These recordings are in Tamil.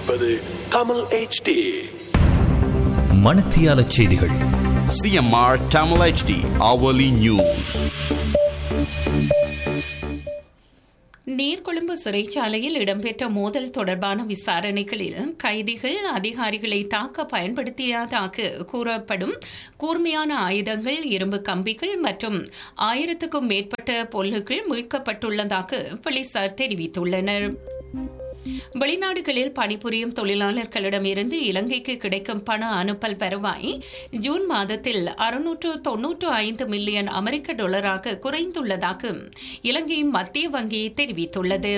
கேட்பது தமிழ் HD மணத்தியால செய்திகள் CMR Tamil HD hourly news. Negombo சிறைச்சாலையில் இடம்பெற்ற மோதல் தொடர்பான விசாரணைகளில் கைதிகள் அதிகாரிகளை தாக்க பயன்படுத்தியதாக கூறப்படும் கூர்மையான ஆயுதங்கள் இரும்பு கம்பிகள் மற்றும் ஆயிரத்துக்கும் மேற்பட்ட பொருட்கள் மீட்கப்பட்டுள்ளதாக போலீசார் தெரிவித்துள்ளனர் வெளிநாடுகளில் பணிபுரியும் தொழிலாளர்களிடமிருந்து இலங்கைக்கு கிடைக்கும் பண அனுப்பல் வருவாய் ஜூன் மாதத்தில் அறுநூற்று தொன்னூற்று ஐந்து மில்லியன் அமெரிக்க டாலராக குறைந்துள்ளதாக இலங்கை மத்திய வங்கி தெரிவித்துள்ளது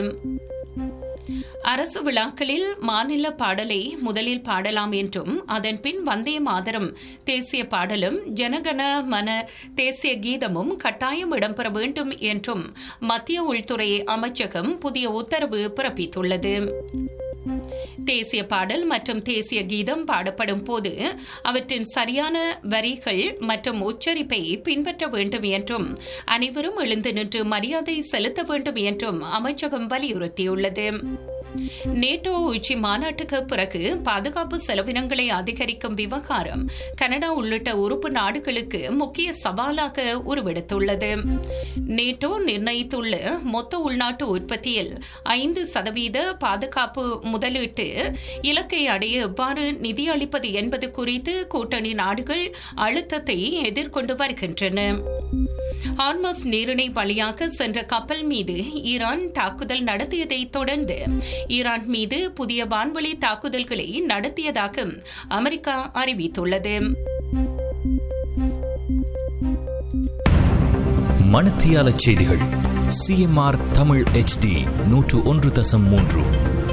அரசு விழாக்களில் மாநில பாடலை முதலில் பாடலாம் என்றும் அதன் பின் வந்தே மாதரம் தேசிய பாடலும் ஜனகண மன தேசிய கீதமும் கட்டாயம் இடம்பெற வேண்டும் என்றும் மத்திய உள்துறை அமைச்சகம் புதிய உத்தரவு பிறப்பித்துள்ளது தேசிய பாடல் மற்றும் தேசிய கீதம் பாடப்படும் போது அவற்றின் சரியான வரிகள் மற்றும் உச்சரிப்பை பின்பற்ற வேண்டும் என்றும் அனைவரும் எழுந்து நின்று மரியாதை செலுத்த வேண்டும் என்றும் அமைச்சகம் வலியுறுத்தியுள்ளது நேட்டோ உச்சி மாநாட்டுக்கு பிறகு பாதுகாப்பு செலவினங்களை அதிகரிக்கும் விவகாரம் கனடா உள்ளிட்ட உறுப்பு நாடுகளுக்கு முக்கிய சவாலாக உருவெடுத்துள்ளது நேட்டோ நிர்ணயித்துள்ள மொத்த உள்நாட்டு உற்பத்தியில் ஐந்து சதவீத பாதுகாப்பு முதலீட்டு இலக்கை அடைய எவ்வாறு நிதி அளிப்பது என்பது குறித்து கூட்டணி நாடுகள் அழுத்தத்தை எதிர்கொண்டு வருகின்றன ஹார்மஸ் நீரிணை வழியாக சென்ற கப்பல் மீது ஈரான் தாக்குதல் நடத்தியதை தொடர்ந்து ஈரான் மீது புதிய வான்வழி தாக்குதல்களை நடத்தியதாக அமெரிக்கா அறிவித்துள்ளது மணத்தியால செய்திகள் சிஎம்ஆர் தமிழ் HD நூற்று ஒன்று தசம் மூன்று